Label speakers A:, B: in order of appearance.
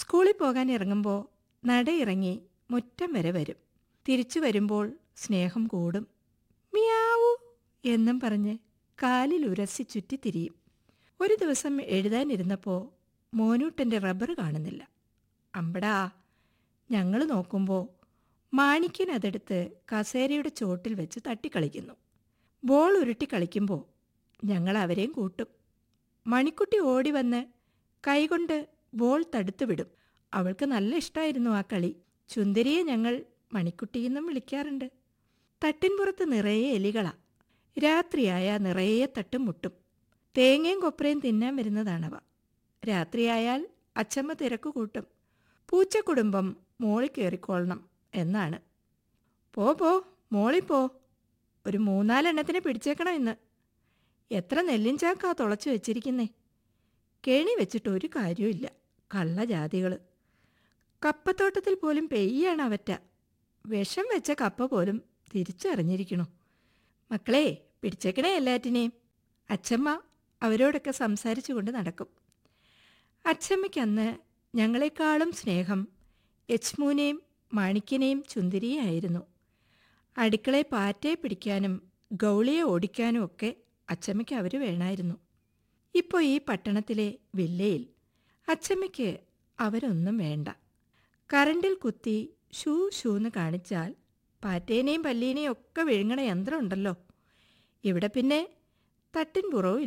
A: സ്കൂളിൽ പോകാൻ ഇറങ്ങുമ്പോൾ നടയിറങ്ങി മുറ്റം വരെ വരും തിരിച്ചു വരുമ്പോൾ സ്നേഹം കൂടും മിയാവൂ എന്നും പറഞ്ഞ് കാലിൽ ഉരസി ചുറ്റിത്തിരിയും ഒരു ദിവസം എഴുതാനിരുന്നപ്പോൾ മോനൂട്ടൻ്റെ റബ്ബർ കാണുന്നില്ല അമ്പടാ ഞങ്ങൾ നോക്കുമ്പോൾ മാണിക്യൻ അതെടുത്ത് കസേരയുടെ ചോട്ടിൽ വെച്ച് തട്ടിക്കളിക്കുന്നു ബോൾ ഉരുട്ടി കളിക്കുമ്പോൾ ഞങ്ങൾ അവരെയും കൂട്ടും മണിക്കുട്ടി ഓടി വന്ന് കൈകൊണ്ട് ബോൾ തടുത്തു വിടും അവൾക്ക് നല്ല ഇഷ്ടമായിരുന്നു ആ കളി ചുന്ദരിയെ ഞങ്ങൾ മണിക്കുട്ടിയെന്നും വിളിക്കാറുണ്ട് തട്ടിൻപുറത്ത് നിറയെ എലികളാ രാത്രിയായ നിറയെ തട്ടും മുട്ടും തേങ്ങയും കൊപ്രയും തിന്നാൻ വരുന്നതാണവ രാത്രിയായാൽ അച്ചമ്മ തിരക്ക് കൂട്ടും പൂച്ചക്കുടുംബം മോളിൽ കയറിക്കൊള്ളണം എന്നാണ് പോ പോ മോളിൽ പോ ഒരു മൂന്നാലെണ്ണത്തിനെ പിടിച്ചേക്കണം ഇന്ന് എത്ര നെല്ലിൻ ചാക്കാ തുളച്ചു വെച്ചിരിക്കുന്നേ കെണി വെച്ചിട്ട് ഒരു കാര്യമില്ല കള്ളജാതികൾ കപ്പത്തോട്ടത്തിൽ പോലും പെയ്യാണ് അവറ്റ വിഷം വെച്ച കപ്പ പോലും തിരിച്ചറിഞ്ഞിരിക്കണു മക്കളെ പിടിച്ചേക്കണേ എല്ലാറ്റിനെയും അച്ചമ്മ അവരോടൊക്കെ സംസാരിച്ചു കൊണ്ട് നടക്കും അച്ചമ്മയ്ക്കന്ന് ഞങ്ങളെക്കാളും സ്നേഹം യച്മൂനെയും മാണിക്യനെയും ചുന്തിരിയായിരുന്നു അടുക്കളയെ പാറ്റയെ പിടിക്കാനും ഗൗളിയെ ഓടിക്കാനും ഒക്കെ അച്ചമ്മയ്ക്ക് അവർ വേണമായിരുന്നു ഇപ്പോൾ ഈ പട്ടണത്തിലെ വില്ലയിൽ അച്ചമ്മയ്ക്ക് അവരൊന്നും വേണ്ട കറണ്ടിൽ കുത്തി ഷൂ ഷൂന്ന് കാണിച്ചാൽ പാറ്റേനെയും പല്ലീനെയും ഒക്കെ വിഴുങ്ങണ യന്ത്രമുണ്ടല്ലോ ഇവിടെ പിന്നെ തട്ടിൻ പുറവും